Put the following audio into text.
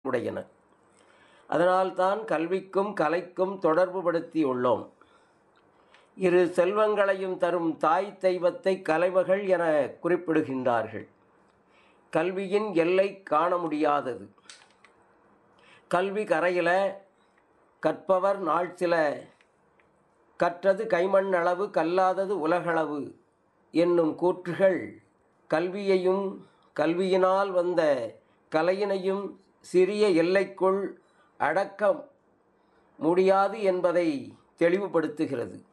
உடையன அதனால்தான் கல்விக்கும் கலைக்கும் தொடர்புபடுத்தியுள்ளோம் இரு செல்வங்களையும் தரும் தாய் தெய்வத்தை கலைமகள் என குறிப்பிடுகின்றார்கள் கல்வியின் எல்லை காண முடியாதது கல்வி கரையில கற்பவர் நாள் சில கற்றது கைமண் அளவு கல்லாதது உலகளவு என்னும் கூற்றுகள் கல்வியையும் கல்வியினால் வந்த கலையினையும் சிறிய எல்லைக்குள் அடக்க முடியாது என்பதை தெளிவுபடுத்துகிறது